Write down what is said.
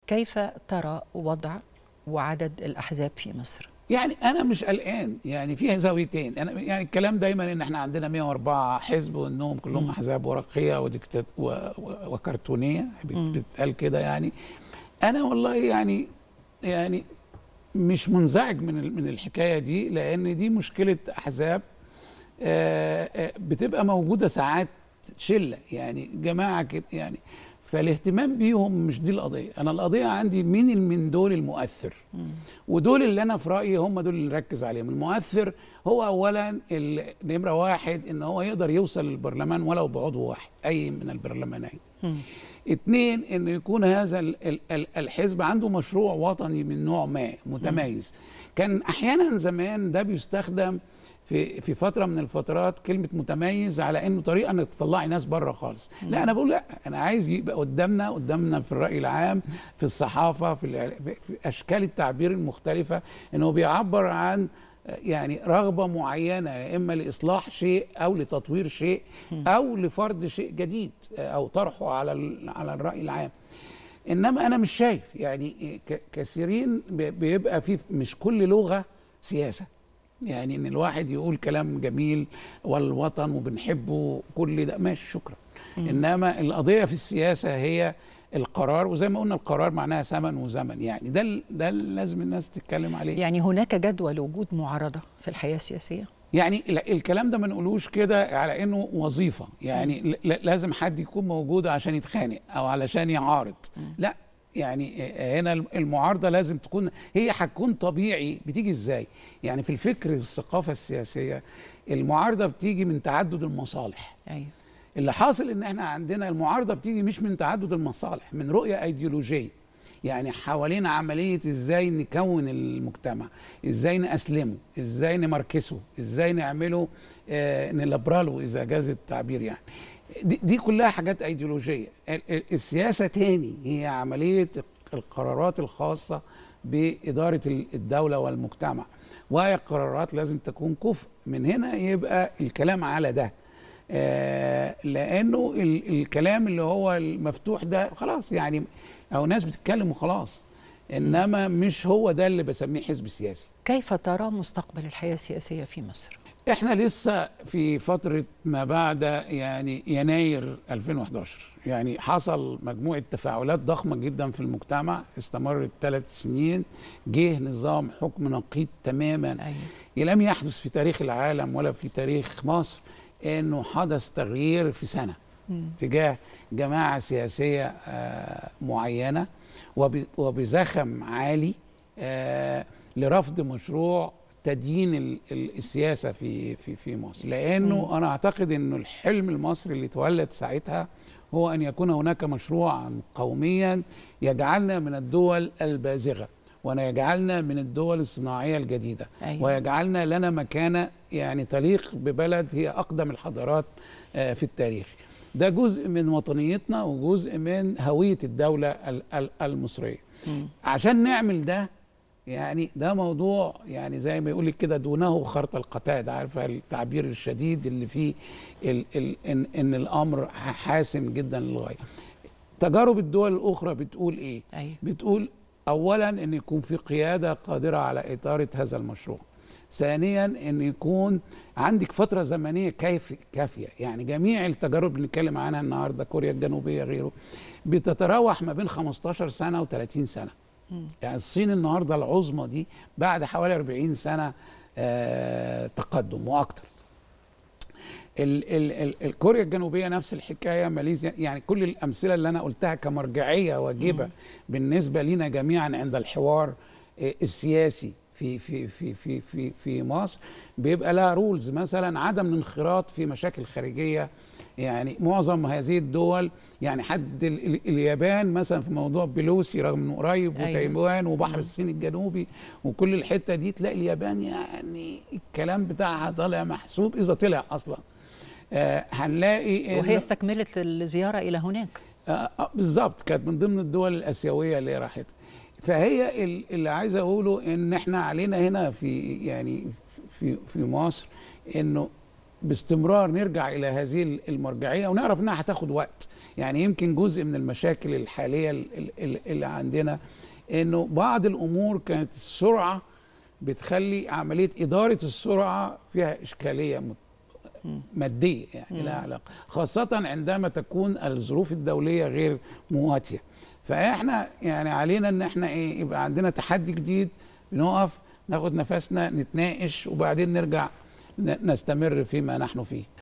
كيف ترى وضع وعدد الأحزاب في مصر؟ يعني انا مش قلقان يعني فيها زاويتين انا يعني الكلام دايما ان احنا عندنا 104 حزب وانهم كلهم احزاب ورقيه وديكتات و... و... وكرتونيه بتتقال كده يعني انا والله يعني يعني مش منزعج من من الحكايه دي لان دي مشكله احزاب بتبقى موجوده ساعات شله يعني جماعه كده يعني فالاهتمام بيهم مش دي القضيه انا القضيه عندي مين من دول المؤثر مم. ودول اللي انا في رايي هم دول اللي نركز عليهم المؤثر هو اولا نمره واحد ان هو يقدر يوصل للبرلمان ولو بعضو واحد اي من البرلمانين مم. اتنين ان يكون هذا الحزب عنده مشروع وطني من نوع ما متميز مم. كان احيانا زمان ده بيستخدم في في فتره من الفترات كلمه متميز على انه طريقه انك تطلعي ناس بره خالص لا انا بقول لا انا عايز يبقى قدامنا قدامنا في الراي العام في الصحافه في, في اشكال التعبير المختلفه انه بيعبر عن يعني رغبه معينه يا اما لاصلاح شيء او لتطوير شيء او لفرض شيء جديد او طرحه على على الراي العام انما انا مش شايف يعني كثيرين بيبقى في مش كل لغه سياسه يعني ان الواحد يقول كلام جميل والوطن وبنحبه كل ده ماشي شكرا مم. انما القضيه في السياسه هي القرار وزي ما قلنا القرار معناها ثمن وزمن يعني ده ده لازم الناس تتكلم عليه يعني هناك جدوى لوجود معارضه في الحياه السياسيه يعني الكلام ده ما نقولوش كده على انه وظيفه يعني لازم حد يكون موجود عشان يتخانق او علشان يعارض لا يعني هنا المعارضه لازم تكون هي هتكون طبيعي بتيجي ازاي يعني في الفكر الثقافه السياسيه المعارضه بتيجي من تعدد المصالح ايوه اللي حاصل ان احنا عندنا المعارضه بتيجي مش من تعدد المصالح من رؤيه ايديولوجيه يعني حوالين عمليه ازاي نكون المجتمع ازاي ناسلمه ازاي نمركزه ازاي نعمله آه نلبراله اذا جاز التعبير يعني دي, دي كلها حاجات ايديولوجيه السياسه تاني هي عمليه القرارات الخاصه باداره الدوله والمجتمع وهي قرارات لازم تكون كفء من هنا يبقى الكلام على ده آه لانه الكلام اللي هو المفتوح ده خلاص يعني او ناس بتتكلم وخلاص انما مش هو ده اللي بسميه حزب سياسي كيف ترى مستقبل الحياه السياسيه في مصر احنا لسه في فترة ما بعد يعني يناير 2011 يعني حصل مجموعة تفاعلات ضخمة جدا في المجتمع استمرت ثلاث سنين جه نظام حكم نقيض تماما أيوة. لم يحدث في تاريخ العالم ولا في تاريخ مصر انه حدث تغيير في سنة م. تجاه جماعة سياسية آه معينة وبزخم عالي آه لرفض مشروع تدين السياسه في في في مصر لانه مم. انا اعتقد انه الحلم المصري اللي اتولد ساعتها هو ان يكون هناك مشروعا قوميا يجعلنا من الدول البازغه ويجعلنا من الدول الصناعيه الجديده أيوة. ويجعلنا لنا مكانه يعني تليق ببلد هي اقدم الحضارات في التاريخ ده جزء من وطنيتنا وجزء من هويه الدوله المصريه مم. عشان نعمل ده يعني ده موضوع يعني زي ما يقول كده دونه خرط القتاد عارفه التعبير الشديد اللي فيه ال ال ان, إن الامر حاسم جدا للغايه تجارب الدول الاخرى بتقول ايه أيوة. بتقول اولا ان يكون في قياده قادره على اطاره هذا المشروع ثانيا ان يكون عندك فتره زمنيه كيف كافيه يعني جميع التجارب اللي بنتكلم عنها النهارده كوريا الجنوبيه غيره بتتراوح ما بين 15 سنه و30 سنه يعني الصين النهارده العظمى دي بعد حوالي 40 سنه آه تقدم واكثر ال ال ال الكوريا الجنوبيه نفس الحكايه ماليزيا يعني كل الامثله اللي انا قلتها كمرجعيه واجبه بالنسبه لنا جميعا عند الحوار آه السياسي في في في في في في مصر بيبقى لها رولز مثلا عدم الانخراط في مشاكل خارجيه يعني معظم هذه الدول يعني حد ال ال اليابان مثلا في موضوع بيلوسي رغم انه قريب أيوة. وتايوان وبحر الصين الجنوبي وكل الحته دي تلاقي اليابان يعني الكلام بتاعها طالع محسوب اذا طلع اصلا آه هنلاقي وهي استكملت الزياره الى هناك آه آه بالظبط كانت من ضمن الدول الاسيويه اللي راحت فهي اللي عايز اقوله ان احنا علينا هنا في يعني في في مصر انه باستمرار نرجع الى هذه المرجعيه ونعرف انها هتاخد وقت يعني يمكن جزء من المشاكل الحاليه ال- ال- اللي عندنا انه بعض الامور كانت السرعه بتخلي عمليه اداره السرعه فيها اشكاليه مت- ماديه يعني لها علاقه خاصه عندما تكون الظروف الدوليه غير مواتيه فاحنا يعني علينا ان احنا ايه يبقى عندنا تحدي جديد بنقف ناخد نفسنا نتناقش وبعدين نرجع ن- نستمر فيما نحن فيه